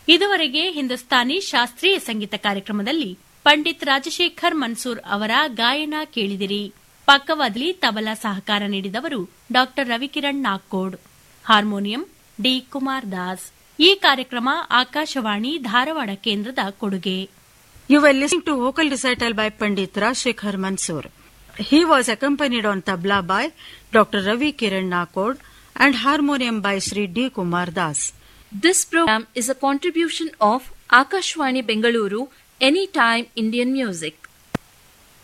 ಇದುವರೆಗೆ ಹಿಂದೂಸ್ತಾನಿ ಶಾಸ್ತ್ರೀಯ ಸಂಗೀತ ಕಾರ್ಯಕ್ರಮದಲ್ಲಿ ಪಂಡಿತ್ ರಾಜಶೇಖರ್ ಮನ್ಸೂರ್ ಅವರ ಗಾಯನ ಕೇಳಿದಿರಿ ಪಕ್ಕವಾದ್ಲಿ ತಬಲಾ ಸಹಕಾರ ನೀಡಿದವರು ಡಾ ರವಿಕಿರಣ್ ನಾಗ್ಕೋಡ್ ಹಾರ್ಮೋನಿಯಂ ಡಿ ಕುಮಾರ್ ದಾಸ್ ಈ ಕಾರ್ಯಕ್ರಮ ಆಕಾಶವಾಣಿ ಧಾರವಾಡ ಕೇಂದ್ರದ ಕೊಡುಗೆ You were listening to vocal recital by Pandit Rajshekhar Mansoor. He was accompanied on tabla by Dr. Ravi Kiran Nakod and harmonium by Sri D. Kumar Das. This program is a contribution of Akashwani Bengaluru Anytime Indian Music.